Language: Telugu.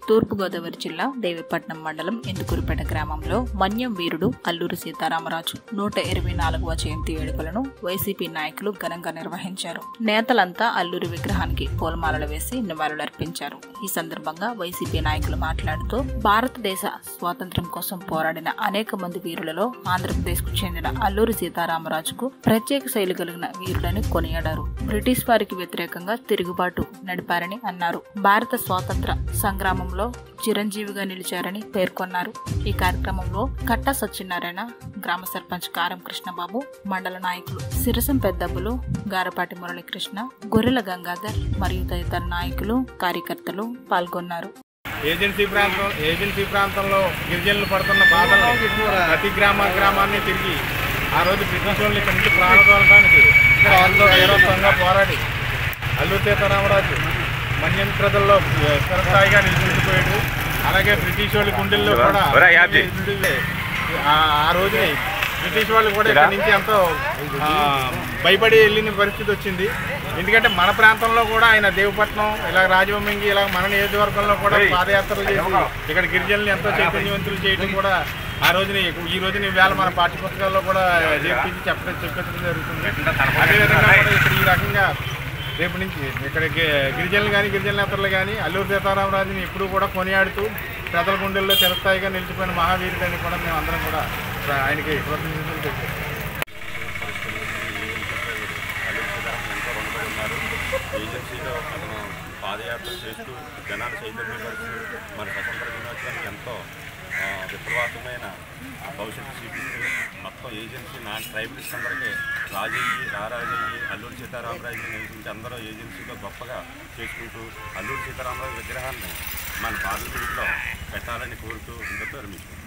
తూర్పుగోదావరి జిల్లా దేవీపట్నం మండలం ఇందుకూరుపేట గ్రామంలో మన్యం వీరుడు అల్లూరి సీతారామరాజు నూట ఇరవై నాలుగవ జయంతి వేడుకలను వైసీపీ నాయకులు ఘనంగా నిర్వహించారు నేతలంతా అల్లూరి విగ్రహానికి పూలమాలలు వేసి నివాళులర్పించారు ఈ సందర్భంగా వైసీపీ నాయకులు మాట్లాడుతూ భారతదేశ స్వాతంత్ర్యం కోసం పోరాడిన అనేక మంది వీరులలో ఆంధ్రప్రదేశ్ కు చెందిన అల్లూరి సీతారామరాజుకు ప్రత్యేక శైలి కలిగిన వీరుడని కొనియాడారు బ్రిటిష్ వారికి వ్యతిరేకంగా తిరుగుబాటు నడిపారని అన్నారు భారత స్వాతంత్ర సంగ్రామంలో చిరంజీవిగా నిలిచారని పేర్కొన్నారు ఈ కార్యక్రమంలో కట్ట సత్యనారాయణ గ్రామ సర్పంచ్ కారం కృష్ణబాబు మండల నాయకులు సిరసం పెద్దబ్బులు గారపాటి మురళీకృష్ణ గొర్రెల గంగాధర్ మరియు తదితర నాయకులు కార్యకర్తలు పాల్గొన్నారు ఏజెన్సీ ప్రాంతం ఏజెన్సీ ప్రాంతంలో గిరిజనులు పడుతున్న బాధలు ప్రతి గ్రామ గ్రామాన్ని తిరిగి ఆ రోజు బ్రిటిష్ వాళ్ళని ఇక్కడి నుంచి ప్రాణదోలడానికి వాళ్ళతో వీరత్వంగా పోరాడి అల్లూరి సీతారామరాజు మన్యం ప్రజల్లో చిరస్థాయిగా నిలిచిపోయాడు అలాగే బ్రిటిష్ వాళ్ళ గుండెల్లో కూడా ఆ- ఆ రోజుని బ్రిటిష్ వాళ్ళు కూడా ఇక్కడి నుంచి ఎంతో ఆ, భయపడి వెళ్ళిన పరిస్థితి వచ్చింది ఎందుకంటే మన ప్రాంతంలో కూడా ఆయన దేవపట్నం ఇలా రాజవమ్మింగి ఇలా మన నియోజకవర్గంలో కూడా పాదయాత్రలు చేసి ఇక్కడ గిరిజనులు ఎంతో చైతన్యవంతులు చేయడం కూడా ఆ రోజున ఈ రోజున వేళ మన పాఠ్యపుస్తకాల్లో కూడా చేర్పించి చెప్పడం చెప్పడం జరుగుతుంది అదేవిధంగా కూడా ఇక్కడ ఈ రకంగా రేపు నుంచి ఇక్కడ గి- గిరిజనులు కానీ గిరిజన నేతలు కానీ అల్లూరు సీతారామరాజుని ఎప్పుడూ కూడా కొనియాడుతూ ప్రజల గుండెల్లో చిరస్థాయిగా నిలిచిపోయిన మహావీరుడని కూడా మేము అందరం కూడా ఆయనకి కృతజ్ఞతలు చెప్తాం ఎంతో రుణపడి ఉన్నారు ఏజెన్సీలో అతను పాదయాత్ర చేస్తూ జనాలు చైతన్యపరుస్తూ మన స్వతంత్ర దినోత్సవానికి ఎంతో ఆ, విప్లవాత్మకమైన భవిష్యత్తు చూపిస్తూ మొత్తం ఏజెన్సీ నా ట్రైబల్స్ అందరికీ రాజయ్యి రారాజయ్యి అల్లూరి సీతారామరాజు నివసించి అందరూ ఏజెన్సీలో గొప్పగా చేసుకుంటూ అల్లూరి సీతారామరాజు విగ్రహాన్ని మన పార్లమెంట్లో పెట్టాలని కోరుతూ ఇంతతో విరమిస్తున్నాం